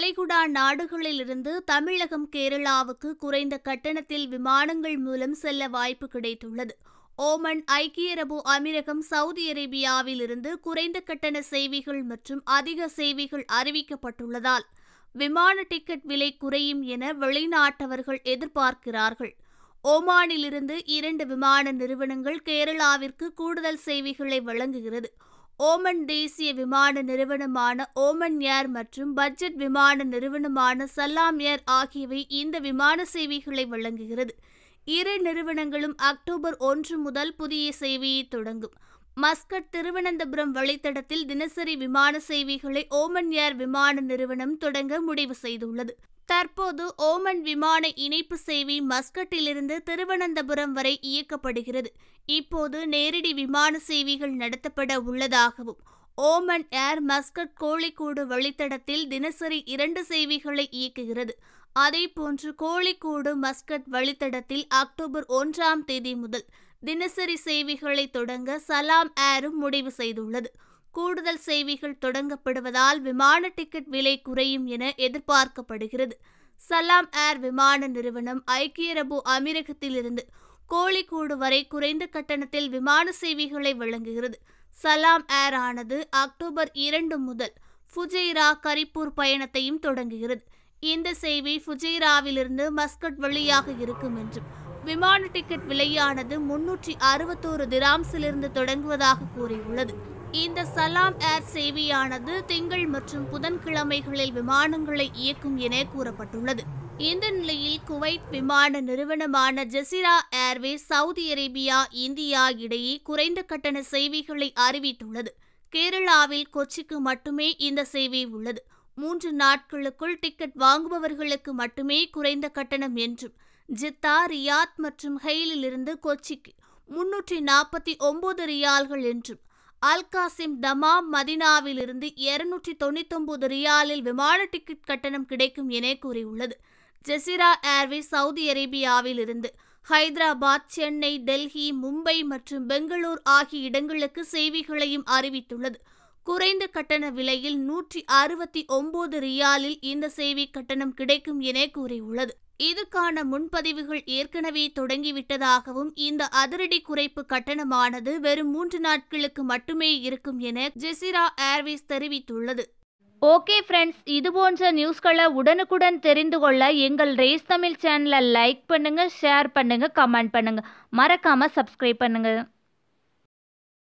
வளைகுடா நாடுகளிலிருந்து தமிழகம் கேரளாவுக்கு குறைந்த கட்டணத்தில் விமானங்கள் மூலம் செல்ல வாய்ப்பு கிடைத்துள்ளது ஓமன் ஐக்கிய அரபு அமீரகம் சவுதி அரேபியாவில் இருந்து குறைந்த கட்டண சேவைகள் மற்றும் அதிக சேவைகள் அறிவிக்கப்பட்டுள்ளதால் விமான டிக்கெட் விலை குறையும் என வெளிநாட்டவர்கள் எதிர்பார்க்கிறார்கள் ஓமானிலிருந்து இரண்டு விமான நிறுவனங்கள் கேரளாவிற்கு கூடுதல் சேவைகளை வழங்குகிறது ஓமன் தேசிய விமான நிறுவனமான ஓமன் ஏர் மற்றும் பட்ஜெட் விமான நிறுவனமான சல்லாம் ஏர் ஆகியவை இந்த விமான சேவைகளை வழங்குகிறது இரு நிறுவனங்களும் அக்டோபர் ஒன்று முதல் புதிய சேவையை தொடங்கும் மஸ்கட் திருவனந்தபுரம் வழித்தடத்தில் தினசரி விமான சேவைகளை ஓமன் ஏர் விமான நிறுவனம் தொடங்க முடிவு செய்துள்ளது தற்போது ஓமன் விமான இணைப்பு சேவை மஸ்கட்டிலிருந்து திருவனந்தபுரம் வரை இயக்கப்படுகிறது இப்போது நேரடி விமான சேவைகள் நடத்தப்பட உள்ளதாகவும் ஓமன் ஏர் மஸ்கட் கோழிக்கூடு வழித்தடத்தில் தினசரி இரண்டு சேவைகளை இயக்குகிறது அதேபோன்று கோழிக்கூடு மஸ்கட் வழித்தடத்தில் அக்டோபர் ஒன்றாம் தேதி முதல் தினசரி சேவைகளை தொடங்க சலாம் ஏரும் முடிவு செய்துள்ளது கூடுதல் சேவைகள் தொடங்கப்படுவதால் விமான டிக்கெட் விலை குறையும் என எதிர்பார்க்கப்படுகிறது சலாம் ஏர் விமான நிறுவனம் ஐக்கிய அரபு அமீரகத்திலிருந்து கோழிக்கூடு வரை குறைந்த கட்டணத்தில் விமான சேவைகளை வழங்குகிறது சலாம் ஏர் ஆனது அக்டோபர் இரண்டு முதல் ஃபுஜைரா கரிப்பூர் பயணத்தையும் தொடங்குகிறது இந்த சேவை ஃபுஜைராவிலிருந்து மஸ்கட் வழியாக இருக்கும் என்றும் விமான டிக்கெட் விலையானது முன்னூற்றி அறுபத்தோரு திராம்ஸிலிருந்து தொடங்குவதாக கூறியுள்ளது இந்த சலாம் ஏர் சேவையானது திங்கள் மற்றும் புதன்கிழமைகளில் விமானங்களை இயக்கும் என கூறப்பட்டுள்ளது இந்த நிலையில் குவைத் விமான நிறுவனமான Jazeera airways Saudi Arabia India இடையே குறைந்த கட்டண சேவைகளை அறிவித்துள்ளது கேரளாவில் கொச்சிக்கு மட்டுமே இந்த சேவை உள்ளது மூன்று நாட்களுக்குள் டிக்கெட் வாங்குபவர்களுக்கு மட்டுமே குறைந்த கட்டணம் என்றும் ஜித்தா ரியாத் மற்றும் ஹெயிலிலிருந்து கொச்சிக்கு முன்னூற்றி நாற்பத்தி ஒன்பது ரியால்கள் என்றும் அல்காசிம் தமாம் மதினாவிலிருந்து இருநூற்றி தொண்ணூத்தொன்பது ரியாலில் விமான டிக்கெட் கட்டணம் கிடைக்கும் என கூறியுள்ளது ஜெசிரா ஏர்வேஸ் சவுதி அரேபியாவில் இருந்து ஹைதராபாத் சென்னை டெல்லி மும்பை மற்றும் பெங்களூர் ஆகிய இடங்களுக்கு சேவைகளையும் அறிவித்துள்ளது குறைந்த கட்டண விலையில் நூற்றி அறுபத்தி ஒன்பது ரியாலில் இந்த சேவை கட்டணம் கிடைக்கும் என கூறியுள்ளது இதுக்கான முன்பதிவுகள் ஏற்கனவே தொடங்கிவிட்டதாகவும் இந்த அதிரடி குறைப்பு கட்டணமானது வெறும் மூன்று நாட்களுக்கு மட்டுமே இருக்கும் என ஜெசிரா ஏர்வேஸ் தெரிவித்துள்ளது ஓகே ஃப்ரெண்ட்ஸ் இது போன்ற நியூஸ்களை உடனுக்குடன் தெரிந்து கொள்ள எங்கள் ரேஸ் தமிழ் சேனலை லைக் பண்ணுங்க ஷேர் பண்ணுங்க கமெண்ட் பண்ணுங்க மறக்காம சப்ஸ்கிரைப் பண்ணுங்க